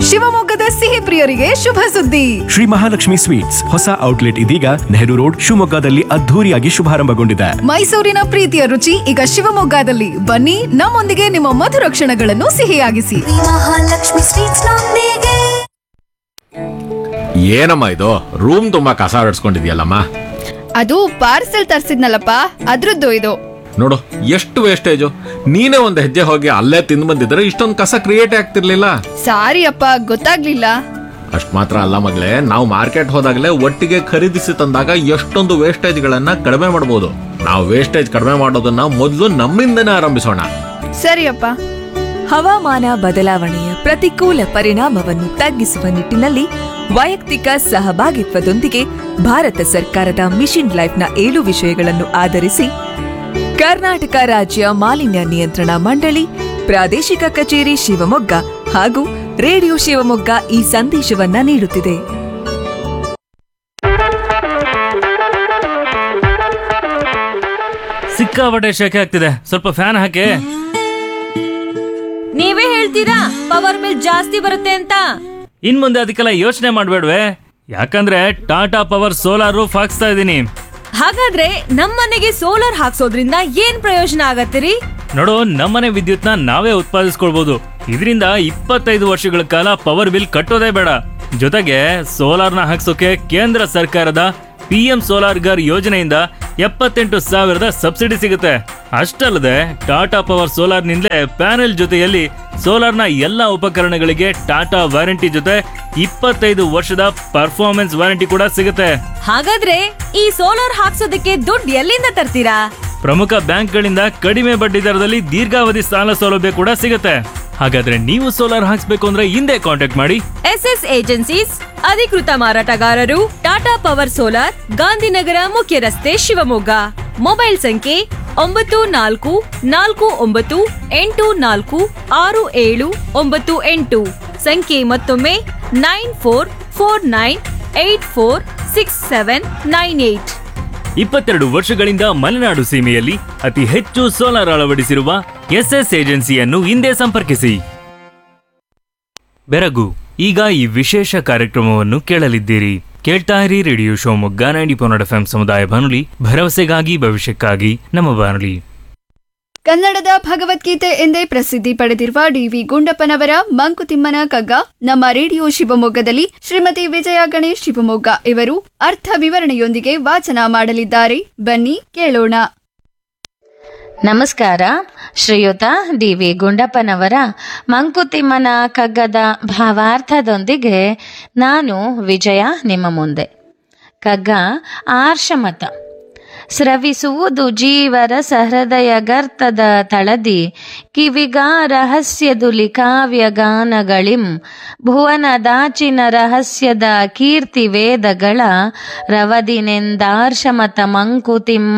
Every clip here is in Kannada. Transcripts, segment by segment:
ಶಿವಮೊಗ್ಗದ ಸಿಹಿ ಪ್ರಿಯರಿಗೆ ಶುಭ ಸುದ್ದಿ ಶ್ರೀ ಮಹಾಲಕ್ಷ್ಮಿ ಸ್ವೀಟ್ಸ್ ಹೊಸ ಔಟ್ಲೆಟ್ ಇದೀಗ ನೆಹರು ರೋಡ್ ಶಿವಮೊಗ್ಗದಲ್ಲಿ ಅದ್ಧೂರಿಯಾಗಿ ಶುಭಾರಂಭಗೊಂಡಿದೆ ಮೈಸೂರಿನ ಪ್ರೀತಿಯ ರುಚಿ ಈಗ ಶಿವಮೊಗ್ಗದಲ್ಲಿ ಬನ್ನಿ ನಮ್ಮೊಂದಿಗೆ ನಿಮ್ಮ ಮಧುರ ಕ್ಷಣಗಳನ್ನು ಸಿಹಿಯಾಗಿಸಿ ಮಹಾಲಕ್ಷ್ಮಿ ಸ್ವೀಟ್ಸ್ ನೊಂದಿಗೆ ಏನಮ್ಮ ಇದು ರೂಮ್ ತುಂಬಾ ಕಸ ಹೊಡ್ಸ್ಕೊಂಡಿದ್ಯಲ್ಲಮ್ಮ ಅದು ಪಾರ್ಸೆಲ್ ತರ್ಸಿದ್ನಲ್ಲಪ್ಪ ಅದ್ರದ್ದು ಇದು ನೋಡು ಎಷ್ಟು ವೇಸ್ಟೇಜು ನೀನೇ ಒಂದು ಹೆಜ್ಜೆ ಹೋಗಿ ಅಲ್ಲೇ ತಿಂದು ಬಂದಿದ್ರೆ ಇಷ್ಟೊಂದು ಕಸ ಕ್ರಿಯೇಟ್ ಆಗ್ತಿರ್ಲಿಲ್ಲ ಸಾರಿ ಅಪ್ಪ ಗೊತ್ತಾಗ್ಲಿಲ್ಲ ಅಷ್ಟ್ ಮಾತ್ರ ಅಲ್ಲ ಮಗಳೇ ನಾವು ಮಾರ್ಕೆಟ್ ಹೋದಾಗಲೇ ಒಟ್ಟಿಗೆ ಖರೀದಿಸಿ ತಂದಾಗ ಎಷ್ಟೊಂದು ವೇಸ್ಟೇಜ್ಗಳನ್ನ ಕಡಿಮೆ ಮಾಡ್ಬೋದು ನಾವು ವೇಸ್ಟೇಜ್ ಕಡಿಮೆ ಮಾಡೋದನ್ನ ಮೊದಲು ನಮ್ಮಿಂದನೇ ಆರಂಭಿಸೋಣ ಸರಿಯಪ್ಪ ಹವಾಮಾನ ಬದಲಾವಣೆಯ ಪ್ರತಿಕೂಲ ಪರಿಣಾಮವನ್ನು ತಗ್ಗಿಸುವ ನಿಟ್ಟಿನಲ್ಲಿ ವೈಯಕ್ತಿಕ ಸಹಭಾಗಿತ್ವದೊಂದಿಗೆ ಭಾರತ ಸರ್ಕಾರದ ಮಿಷನ್ ಲೈಫ್ನ ಏಳು ವಿಷಯಗಳನ್ನು ಆಧರಿಸಿ ಕರ್ನಾಟಕ ರಾಜ್ಯ ಮಾಲಿನ್ಯ ನಿಯಂತ್ರಣ ಮಂಡಳಿ ಪ್ರಾದೇಶಿಕ ಕಚೇರಿ ಶಿವಮೊಗ್ಗ ಹಾಗೂ ರೇಡಿಯೋ ಶಿವಮೊಗ್ಗ ಈ ಸಂದೇಶವನ್ನ ನೀಡುತ್ತಿದೆ ಸಿಕ್ಕಾಪಟ್ಟೆ ಶೆಕೆ ಆಗ್ತಿದೆ ಸ್ವಲ್ಪ ಫ್ಯಾನ್ ಹಾಕಿ ನೀವೇ ಹೇಳ್ತೀರಾ ಪವರ್ ಬಿಲ್ ಜಾಸ್ತಿ ಬರುತ್ತೆ ಅಂತ ಇನ್ ಮುಂದೆ ಅದಕ್ಕೆಲ್ಲ ಯೋಚನೆ ಮಾಡ್ಬೇಡ್ವೆ ಯಾಕಂದ್ರೆ ಟಾಟಾ ಪವರ್ ಸೋಲಾರ್ ರೂಫ್ ಹಾಕ್ಸ್ತಾ ಇದ್ದೀನಿ ಹಾಗಾದ್ರೆ ನಮ್ಮನೆಗೆ ಸೋಲಾರ್ ಹಾಕ್ಸೋದ್ರಿಂದ ಏನ್ ಪ್ರಯೋಜನ ಆಗತ್ತಿರಿ ನೋಡು ನಮ್ಮನೆ ವಿದ್ಯುತ್ನ ನಾವೇ ಉತ್ಪಾದಿಸ್ಕೊಳ್ಬಹುದು ಇದರಿಂದ ಇಪ್ಪತ್ತೈದು ವರ್ಷಗಳ ಕಾಲ ಪವರ್ ಬಿಲ್ ಕಟ್ಟೋದೇ ಬೇಡ ಜೊತೆಗೆ ಸೋಲಾರ್ನ ಹಾಕ್ಸೋಕೆ ಕೇಂದ್ರ ಸರ್ಕಾರದ ಪಿ ಎಂ ಸೋಲಾರ್ ಗರ್ ಯೋಜನೆಯಿಂದ ಎಪ್ಪತ್ತೆಂಟು ಸಾವಿರದ ಸಬ್ಸಿಡಿ ಸಿಗುತ್ತೆ ಅಷ್ಟಲ್ಲದೆ ಟಾಟಾ ಪವರ್ ಸೋಲಾರ್ನಿಂದಲೇ ಪ್ಯಾನೆಲ್ ಜೊತೆಯಲ್ಲಿ ಸೋಲಾರ್ನ ಎಲ್ಲ ಉಪಕರಣಗಳಿಗೆ ಟಾಟಾ ವಾರಂಟಿ ಜೊತೆ ಇಪ್ಪತ್ತೈದು ವರ್ಷದ ಪರ್ಫಾರ್ಮೆನ್ಸ್ ವಾರಂಟಿ ಕೂಡ ಸಿಗುತ್ತೆ ಹಾಗಾದ್ರೆ ಈ ಸೋಲಾರ್ ಹಾಕ್ಸೋದಕ್ಕೆ ದುಡ್ಡು ಎಲ್ಲಿಂದ ತರ್ತೀರಾ ಪ್ರಮುಖ ಬ್ಯಾಂಕ್ಗಳಿಂದ ಕಡಿಮೆ ಬಡ್ಡಿ ದರದಲ್ಲಿ ದೀರ್ಘಾವಧಿ ಸಾಲ ಸೌಲಭ್ಯ ಕೂಡ ಸಿಗುತ್ತೆ ಹಾಗಾದ್ರೆ ನೀವು ಸೋಲಾರ್ ಹಾಕ್ಸ್ಬೇಕು ಅಂದ್ರೆ ಹಿಂದೆ ಕಾಂಟ್ಯಾಕ್ಟ್ ಮಾಡಿ ಎಸ್ ಎಸ್ ಏಜೆನ್ಸೀಸ್ ಅಧಿಕೃತ ಮಾರಾಟಗಾರರು ಟಾಟಾ ಪವರ್ ಸೋಲಾರ್ ಗಾಂಧಿನಗರ ಮುಖ್ಯ ರಸ್ತೆ ಶಿವಮೊಗ್ಗ ಮೊಬೈಲ್ ಸಂಖ್ಯೆ ಒಂಬತ್ತು ನಾಲ್ಕು ನಾಲ್ಕು ಒಂಬತ್ತು ಎಂಟು ನಾಲ್ಕು ಆರು ಏಳು ಒಂಬತ್ತು ಎಂಟು ಸಂಖ್ಯೆ ಮತ್ತೊಮ್ಮೆ nine four four nine eight four six seven nine eight ಇಪ್ಪತ್ತೆರಡು ವರ್ಷಗಳಿಂದ ಮಲೆನಾಡು ಸೀಮೆಯಲ್ಲಿ ಅತಿ ಹೆಚ್ಚು ಸೋಲಾರ್ ಅಳವಡಿಸಿರುವ ಎಸ್ಎಸ್ ಏಜೆನ್ಸಿಯನ್ನು ಹಿಂದೆ ಸಂಪರ್ಕಿಸಿ ಬೆರಗು ಈಗ ಈ ವಿಶೇಷ ಕಾರ್ಯಕ್ರಮವನ್ನು ಕೇಳಲಿದ್ದೀರಿ ಕೇಳ್ತಾ ಇರಿ ರೇಡಿಯೋ ಶಿವಮೊಗ್ಗ ನೈಂಟಿ ಪೊನ್ನಡ ಎಫ್ ಸಮುದಾಯ ಬಾನುಲಿ ಭರವಸೆಗಾಗಿ ಭವಿಷ್ಯಕ್ಕಾಗಿ ನಮ್ಮ ಬಾನುಲಿ ಕನ್ನಡದ ಭಗವದ್ಗೀತೆ ಎಂದೇ ಪ್ರಸಿದ್ಧಿ ಪಡೆದಿರುವ ಡಿವಿ ಗುಂಡಪ್ಪನವರ ಮಂಕುತಿಮ್ಮನ ಕಗ್ಗ ನಮ್ಮ ರೇಡಿಯೋ ಶಿವಮೊಗ್ಗದಲ್ಲಿ ಶ್ರೀಮತಿ ವಿಜಯ ಗಣೇಶ್ ಶಿವಮೊಗ್ಗ ಇವರು ಅರ್ಥ ವಿವರಣೆಯೊಂದಿಗೆ ವಾಚನ ಮಾಡಲಿದ್ದಾರೆ ಬನ್ನಿ ಕೇಳೋಣ ನಮಸ್ಕಾರ ಶ್ರೀಯುತ ಡಿ ವಿ ಗುಂಡಪ್ಪನವರ ಮಂಕುತಿಮ್ಮನ ಕಗ್ಗದ ಭಾವಾರ್ಥದೊಂದಿಗೆ ನಾನು ವಿಜಯ ನಿಮ್ಮ ಮುಂದೆ ಕಗ್ಗ ಆರ್ಷಮತ ಸ್ರವಿಸುವುದು ಜೀವರ ಸಹೃದಯ ಗರ್ತದ ತಳದಿ ಕಿವಿಗ ರಹಸ್ಯದುಲಿ ಕಾವ್ಯಗಾನಗಳಿಂ ಭುವನದಾಚಿನ ರಹಸ್ಯದ ಕೀರ್ತಿ ವೇದಗಳ ರವದಿನೆಂದಾರ್ಷಮತ ಮಂಕುತಿಮ್ಮ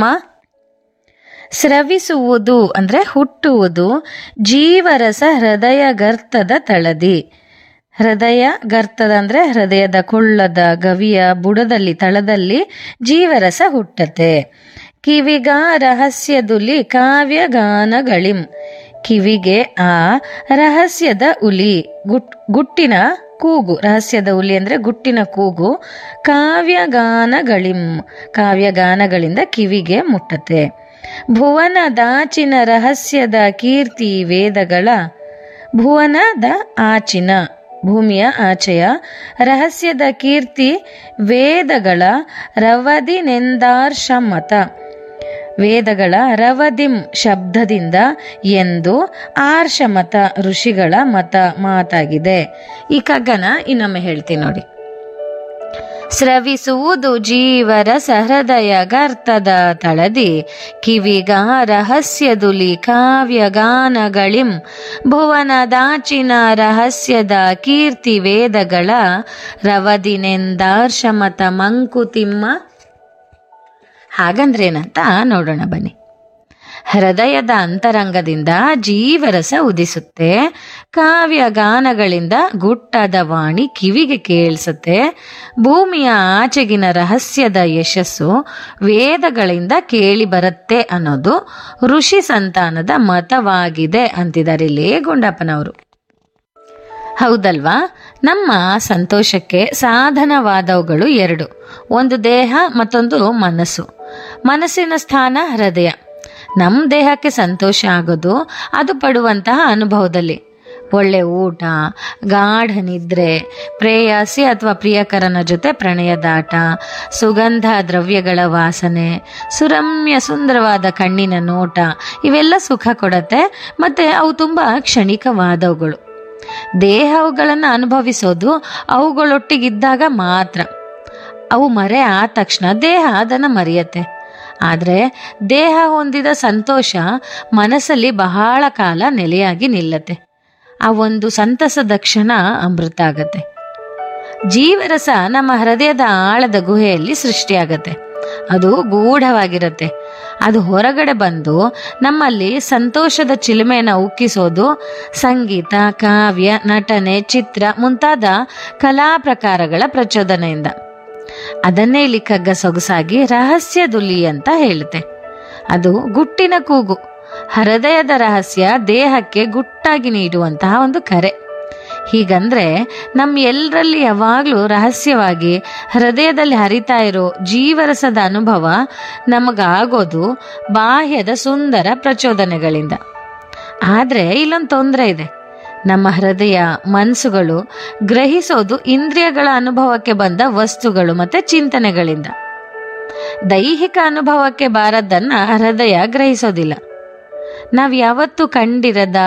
ಸ್ರವಿಸುವುದು ಅಂದ್ರೆ ಹುಟ್ಟುವುದು ಜೀವರಸ ಹೃದಯ ಗರ್ತದ ತಳದಿ ಹೃದಯ ಗರ್ತದ ಅಂದ್ರೆ ಹೃದಯದ ಕೊಳ್ಳದ ಗವಿಯ ಬುಡದಲ್ಲಿ ತಳದಲ್ಲಿ ಜೀವರಸ ಹುಟ್ಟತೆ ಕಿವಿಗ ರಹಸ್ಯದುಲಿ ಕಾವ್ಯಗಾನಗಳಿಂ ಕಿವಿಗೆ ಆ ರಹಸ್ಯದ ಉಲಿ ಗುಟ್ ಗುಟ್ಟಿನ ಕೂಗು ರಹಸ್ಯದ ಉಲಿ ಅಂದ್ರೆ ಗುಟ್ಟಿನ ಕೂಗು ಕಾವ್ಯಗಾನಗಳಿಂ ಕಾವ್ಯಗಾನಗಳಿಂದ ಕಿವಿಗೆ ಮುಟ್ಟತೆ ಭುವನದಾಚಿನ ರಹಸ್ಯದ ಕೀರ್ತಿ ವೇದಗಳ ಭುವನದ ಆಚಿನ ಭೂಮಿಯ ಆಚೆಯ ರಹಸ್ಯದ ಕೀರ್ತಿ ವೇದಗಳ ರವದಿನೆಂದಾರ್ಷಮತ ವೇದಗಳ ರವದಿಂ ಶಬ್ದದಿಂದ ಎಂದು ಆರ್ಷಮತ ಋಷಿಗಳ ಮತ ಮಾತಾಗಿದೆ ಈ ಕಗ್ಗನ ಇನ್ನೊಮ್ಮೆ ಹೇಳ್ತೀನಿ ನೋಡಿ ಸ್ರವಿಸುವುದು ಜೀವರ ಸಹೃದಯ ಗರ್ತದ ತಳದಿ ಕಿವಿಗ ರಹಸ್ಯದುಲಿ ಕಾವ್ಯಗಾನಗಳಿಂ ಭುವನದಾಚಿನ ರಹಸ್ಯದ ಕೀರ್ತಿ ವೇದಗಳ ರವದಿನೆಂದಾರ್ಷಮತ ಮಂಕುತಿಮ್ಮ ಹಾಗಂದ್ರೇನಂತ ನೋಡೋಣ ಬನ್ನಿ ಹೃದಯದ ಅಂತರಂಗದಿಂದ ಜೀವರಸ ಉದಿಸುತ್ತೆ ಕಾವ್ಯ ಗಾನಗಳಿಂದ ಗುಟ್ಟಾದ ವಾಣಿ ಕಿವಿಗೆ ಕೇಳಿಸುತ್ತೆ ಭೂಮಿಯ ಆಚೆಗಿನ ರಹಸ್ಯದ ಯಶಸ್ಸು ವೇದಗಳಿಂದ ಕೇಳಿ ಬರುತ್ತೆ ಅನ್ನೋದು ಋಷಿ ಸಂತಾನದ ಮತವಾಗಿದೆ ಅಂತಿದ್ದಾರೆ ಇಲ್ಲಿ ಗುಂಡಪ್ಪನವರು ಹೌದಲ್ವಾ ನಮ್ಮ ಸಂತೋಷಕ್ಕೆ ಸಾಧನವಾದವುಗಳು ಎರಡು ಒಂದು ದೇಹ ಮತ್ತೊಂದು ಮನಸ್ಸು ಮನಸ್ಸಿನ ಸ್ಥಾನ ಹೃದಯ ನಮ್ಮ ದೇಹಕ್ಕೆ ಸಂತೋಷ ಆಗೋದು ಅದು ಪಡುವಂತಹ ಅನುಭವದಲ್ಲಿ ಒಳ್ಳೆ ಊಟ ಗಾಢ ನಿದ್ರೆ ಪ್ರೇಯಸಿ ಅಥವಾ ಪ್ರಿಯಕರನ ಜೊತೆ ಪ್ರಣಯದಾಟ ಸುಗಂಧ ದ್ರವ್ಯಗಳ ವಾಸನೆ ಸುರಮ್ಯ ಸುಂದರವಾದ ಕಣ್ಣಿನ ನೋಟ ಇವೆಲ್ಲ ಸುಖ ಕೊಡತ್ತೆ ಮತ್ತೆ ಅವು ತುಂಬ ಕ್ಷಣಿಕವಾದವುಗಳು ದೇಹ ಅವುಗಳನ್ನು ಅನುಭವಿಸೋದು ಅವುಗಳೊಟ್ಟಿಗಿದ್ದಾಗ ಮಾತ್ರ ಅವು ಮರೆ ಆದ ತಕ್ಷಣ ದೇಹ ಅದನ್ನು ಮರೆಯತ್ತೆ ಆದರೆ ದೇಹ ಹೊಂದಿದ ಸಂತೋಷ ಮನಸ್ಸಲ್ಲಿ ಬಹಳ ಕಾಲ ನೆಲೆಯಾಗಿ ನಿಲ್ಲತ್ತೆ ಆ ಒಂದು ಸಂತಸದ ಕ್ಷಣ ಅಮೃತ ಆಗತ್ತೆ ಜೀವರಸ ನಮ್ಮ ಹೃದಯದ ಆಳದ ಗುಹೆಯಲ್ಲಿ ಸೃಷ್ಟಿಯಾಗತ್ತೆ ಅದು ಗೂಢವಾಗಿರುತ್ತೆ ಅದು ಹೊರಗಡೆ ಬಂದು ನಮ್ಮಲ್ಲಿ ಸಂತೋಷದ ಚಿಲುಮೆಯನ್ನು ಉಕ್ಕಿಸೋದು ಸಂಗೀತ ಕಾವ್ಯ ನಟನೆ ಚಿತ್ರ ಮುಂತಾದ ಕಲಾ ಪ್ರಕಾರಗಳ ಪ್ರಚೋದನೆಯಿಂದ ಅದನ್ನೇ ಇಲ್ಲಿ ಕಗ್ಗ ಸೊಗಸಾಗಿ ರಹಸ್ಯ ದುಲಿ ಅಂತ ಹೇಳುತ್ತೆ ಅದು ಗುಟ್ಟಿನ ಕೂಗು ಹೃದಯದ ರಹಸ್ಯ ದೇಹಕ್ಕೆ ಗುಟ್ಟಾಗಿ ನೀಡುವಂತಹ ಒಂದು ಕರೆ ಹೀಗಂದ್ರೆ ನಮ್ಮ ಎಲ್ಲರಲ್ಲಿ ಯಾವಾಗಲೂ ರಹಸ್ಯವಾಗಿ ಹೃದಯದಲ್ಲಿ ಹರಿತಾ ಇರೋ ಜೀವರಸದ ಅನುಭವ ನಮಗಾಗೋದು ಬಾಹ್ಯದ ಸುಂದರ ಪ್ರಚೋದನೆಗಳಿಂದ ಆದರೆ ಇಲ್ಲೊಂದು ತೊಂದರೆ ಇದೆ ನಮ್ಮ ಹೃದಯ ಮನಸ್ಸುಗಳು ಗ್ರಹಿಸೋದು ಇಂದ್ರಿಯಗಳ ಅನುಭವಕ್ಕೆ ಬಂದ ವಸ್ತುಗಳು ಮತ್ತೆ ಚಿಂತನೆಗಳಿಂದ ದೈಹಿಕ ಅನುಭವಕ್ಕೆ ಬಾರದ್ದನ್ನ ಹೃದಯ ಗ್ರಹಿಸೋದಿಲ್ಲ ನಾವು ಯಾವತ್ತೂ ಕಂಡಿರದ